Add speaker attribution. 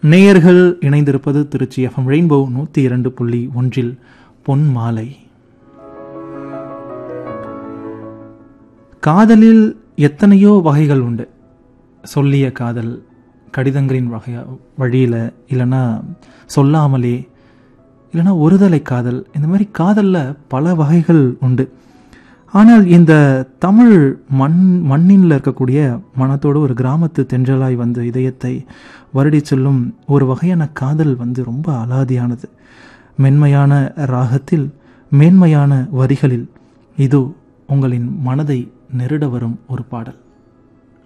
Speaker 1: நேயர்கள் இணைந்திருப்பது Trichy FM rainbow நூற்றி இரண்டு புள்ளி ஒன்றில் பொன் மாலை காதலில் எத்தனையோ வகைகள் உண்டு சொல்லிய காதல் கடிதங்களின் வகை வழியில் இல்லைன்னா சொல்லாமலே இல்லைன்னா ஒருதலை காதல் இந்த மாதிரி காதலில் பல வகைகள் உண்டு ஆனால் இந்த தமிழ் மண் மண்ணில் இருக்கக்கூடிய மனத்தோடு ஒரு கிராமத்து தென்றலாய் வந்து இதயத்தை வருடி செல்லும் ஒரு வகையான காதல் வந்து ரொம்ப அலாதியானது மென்மையான ராகத்தில் மேன்மையான வரிகளில் இது உங்களின் மனதை நெருட வரும் ஒரு பாடல்